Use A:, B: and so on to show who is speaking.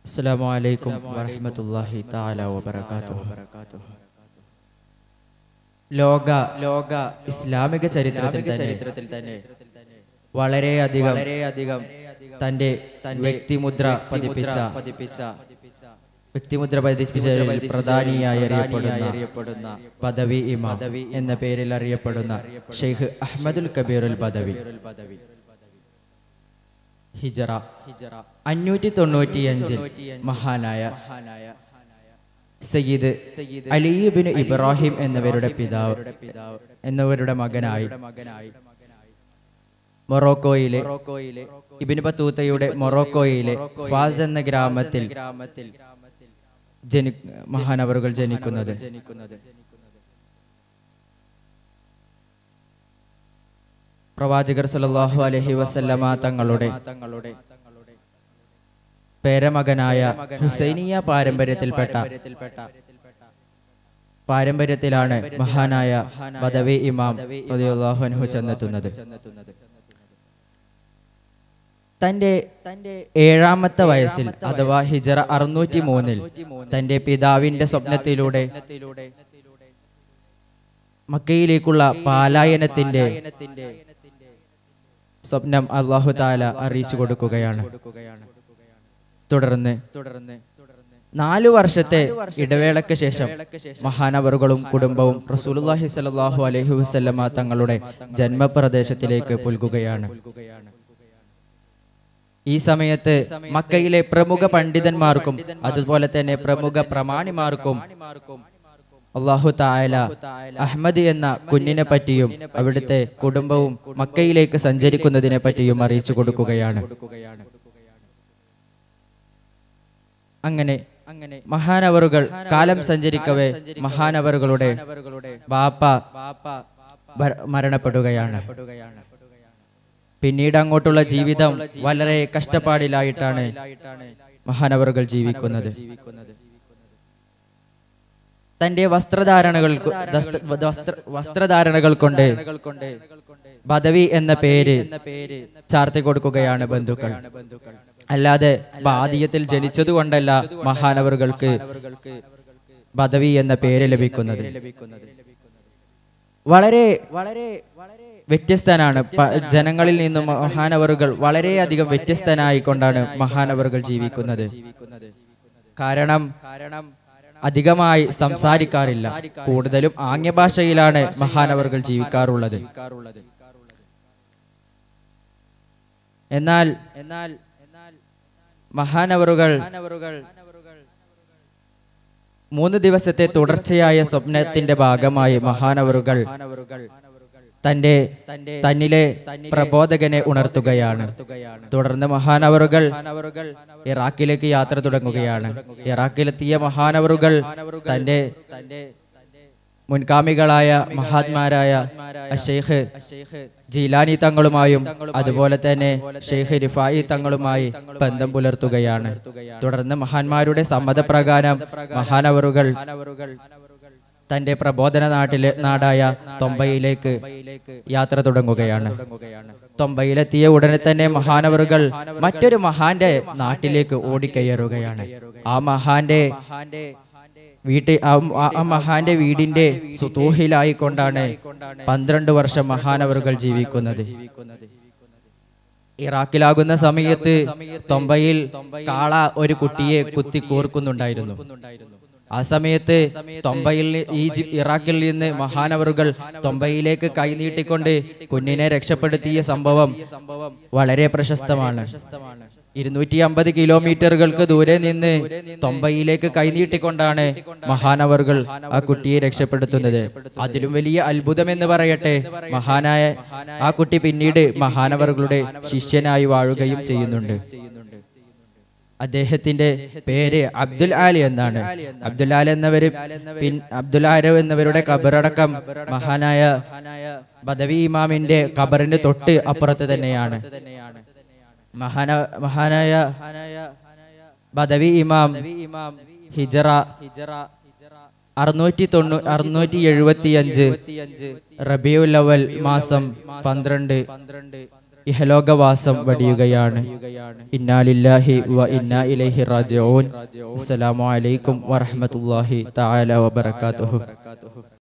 A: അസ്സലാമു അലൈക്കും വറഹ്മത്തുള്ളാഹി തആല വബറകാതുഹു ലോക ലോക ഇസ്ലാമിക ചരിത്രത്തിൽ ചരിത്രത്തിൽ തന്നെ വളരെയധികം വളരെയധികം തന്റെ വ്യക്തിമുദ്ര പതിപ്പിച്ച പതിപ്പിച്ച വ്യക്തിമുദ്ര പതിപ്പിച്ച ഒരു പ്രധാനിയായി അറിയപ്പെടുന്ന അറിയപ്പെടുന്ന പദവി ഇമാം എന്ന പേരിൽ അറിയപ്പെടുന്ന ഷെയ്ഖ് അഹ്മദുൽ കബീറുൽ ബദവി ഹിജറ അഞ്ഞൂറ്റി തൊണ്ണൂറ്റിയഞ്ചിൽ മഹാനായ സയ്യിദ് അലിയുബിന് ഇബ്രാഹിം എന്നിവരുടെ പിതാവ് എന്നിവരുടെ മകനായി മൊറോക്കോയിലെ ഇബിന് ബത്തൂത്തയുടെ മൊറോക്കോയിലെ ഫാസ് എന്ന ഗ്രാമത്തിൽ ജനി മഹാനവറുകൾ ജനിക്കുന്നത് പ്രവാചകർ സല്ലല്ലാഹു അലൈഹി വസല്ലമ തങ്ങളുടെ പേരമകനായ ഹുസൈനിയ പാരമ്പര്യത്തിൽപ്പെട്ട പാരമ്പര്യത്തിലാണ് മഹാനായ ബദവി ഇമാം റളിയല്ലാഹു അൻഹു ചെന്നെത്തുന്നത് തന്റെ തന്റെ ഏഴാമത്തെ വയസ്സിൽ അഥവാ ഹിജറ അറുന്നൂറ്റി മൂന്നിൽ തന്റെ പിതാവിന്റെ സ്വപ്നത്തിലൂടെ മക്കയിലേക്കുള്ള പാലായനത്തിന്റെ സ്വപ്നം അള്ളാഹു താല അറിയിച്ചു കൊടുക്കുകയാണ് തുടർന്ന് തുടർന്ന് നാലു വർഷത്തെ ഇടവേളയ്ക്ക് ശേഷം മഹാനവറുകളും കുടുംബവും റസൂലുള്ളാഹി സ്വല്ലല്ലാഹു അലൈഹി വസല്ലമ തങ്ങളുടെ ജന്മപ്രദേശത്തിലേക്ക് പുൽകുകയാണ് ഈ സമയത്ത് മക്കയിലെ പ്രമുഖ പണ്ഡിതന്മാർക്കും അതുപോലെ തന്നെ പ്രമുഖ പ്രമാണിമാർക്കും അള്ളാഹു തായാല അഹമ്മദ് എന്ന കുഞ്ഞിനെ പറ്റിയും അവിടുത്തെ കുടുംബവും മക്കയിലേക്ക് സഞ്ചരിക്കുന്നതിനെ പറ്റിയും അറിയിച്ചു കൊടുക്കുകയാണ് അങ്ങനെ അങ്ങനെ മഹാനവറുകൾ കാലം സഞ്ചരിക്കവേ മഹാനവറുകളുടെ ബാപ്പ ഭര- മരണപ്പെടുകയാണ് പിന്നീട് അങ്ങോട്ടുള്ള ജീവിതം വളരെ കഷ്ടപ്പാടിലായിട്ടാണ് മഹാനവറുകൾ ജീവിക്കുന്നത് തന്റെ വസ്ത്രധാരണകൾ വസ്ത്രധാരണകൾ കൊണ്ട് ബദവി എന്ന പേര് ചാർത്തി കൊടുക്കുകയാണ് ബന്ധുക്കൾ അല്ലാതെ ബാദിയത്തിൽ ജനിച്ചത് കൊണ്ടല്ല മഹാനവറുകൾക്ക് ബദവി എന്ന പേര് ലഭിക്കുന്നത് വളരെ വളരെ വ്യത്യസ്തനാണ് പ- ജനങ്ങളിൽ നിന്നും മഹാനവറുകൾ വളരെയധികം വ്യത്യസ്തനായി കൊണ്ടാണ് മഹാനവറുകൾ ജീവിക്കുന്നത് കാരണം കാരണം അധികമായി സംസാരിക്കാറില്ല കൂടുതലും ആംഗ്യഭാഷയിലാണ് മഹാനവറുകൾ ജീവിക്കാറുള്ളത് എന്നാൽ എന്നാൽ മഹാനവറുകൾ മൂന്ന് ദിവസത്തെ തുടർച്ചയായ സ്വപ്നത്തിന്റെ ഭാഗമായി മഹാനവറുകൾ തന്റെ തന്നിലെ പ്രബോധകനെ ഉണർത്തുകയാണ് തുടർന്ന് മഹാനവറുകൾ ഇറാഖിലേക്ക് യാത്ര തുടങ്ങുകയാണ് ഇറാഖിലെത്തിയ മഹാനവറുകൾ തന്റെ മുൻഗാമികളായ മഹാത്മാരായ ഷെയ്ഖ് ജീലാനി തങ്ങളുമായും അതുപോലെ തന്നെ ഷെയ്ഖ് റിഫായി തങ്ങളുമായി ബന്ധം പുലർത്തുകയാണ് തുടർന്ന് മഹാന്മാരുടെ സമ്മതപ്രകാരം മഹാനവറുകൾ തന്റെ പ്രബോധന നാട്ടിലെ നാടായ തൊമ്പയിലേക്ക് യാത്ര തുടങ്ങുകയാണ് തൊമ്പയിലെത്തിയ ഉടനെ തന്നെ മഹാനവറുകൾ മറ്റൊരു മഹാന്റെ നാട്ടിലേക്ക് ഓടിക്കയറുകയാണ് ആ മഹാന്റെ വീട്ടിൽ ആ മഹാന്റെ വീടിന്റെ സുതൂഹിലായിക്കൊണ്ടാണ് പന്ത്രണ്ട് വർഷം മഹാനവറുകൾ ജീവിക്കുന്നത് ഇറാഖിലാകുന്ന സമയത്ത് തൊമ്പയിൽ കാള ഒരു കുട്ടിയെ കുത്തി കോർക്കുന്നുണ്ടായിരുന്നു ആ സമയത്ത് തൊമ്പയിൽ നി- ഈജി ഇറാഖിൽ നിന്ന് മഹാനവറുകൾ തൊമ്പയിലേക്ക് കൈനീട്ടിക്കൊണ്ട് കുഞ്ഞിനെ രക്ഷപ്പെടുത്തിയ സംഭവം വളരെ പ്രശസ്തമാണ് ഇരുന്നൂറ്റി അമ്പത് കിലോമീറ്ററുകൾക്ക് ദൂരെ നിന്ന് തൊമ്പയിലേക്ക് കൈനീട്ടിക്കൊണ്ടാണ് മഹാനവറുകൾ ആ കുട്ടിയെ രക്ഷപ്പെടുത്തുന്നത് അതിലും വലിയ അത്ഭുതം എന്ന് പറയട്ടെ മഹാനായ ആ കുട്ടി പിന്നീട് മഹാനവറുകളുടെ ശിഷ്യനായി വാഴുകയും ചെയ്യുന്നുണ്ട് അദ്ദേഹത്തിന്റെ പേര് അബ്ദുൽ ആലി എന്നാണ് അബ്ദുൽ ആലി എന്നവര് പിൻ അബ്ദുൽ ആരവ് എന്നവരുടെ കബറടക്കം മഹാനായ ബദവി ഇമാമിന്റെ കബറിന് തൊട്ട് അപ്പുറത്ത് തന്നെയാണ് മഹാന മഹാനായ ബദവി ഇമാം ഹിജറ അറുന്നൂറ്റി തൊണ്ണൂ അറുന്നൂറ്റി എഴുപത്തി അഞ്ച് റബിയുൽ അവൽ മാസം പന്ത്രണ്ട് ഇഹലോകവാസം വടിയുകയാണ് ഇന്നാലില്ലാഹി വ ഇന്നാ ഇലൈഹി റാജിഊൻ അസ്സലാമു അലൈക്കും വറഹ്മത്തുള്ളാഹി തആല വബറകാതുഹു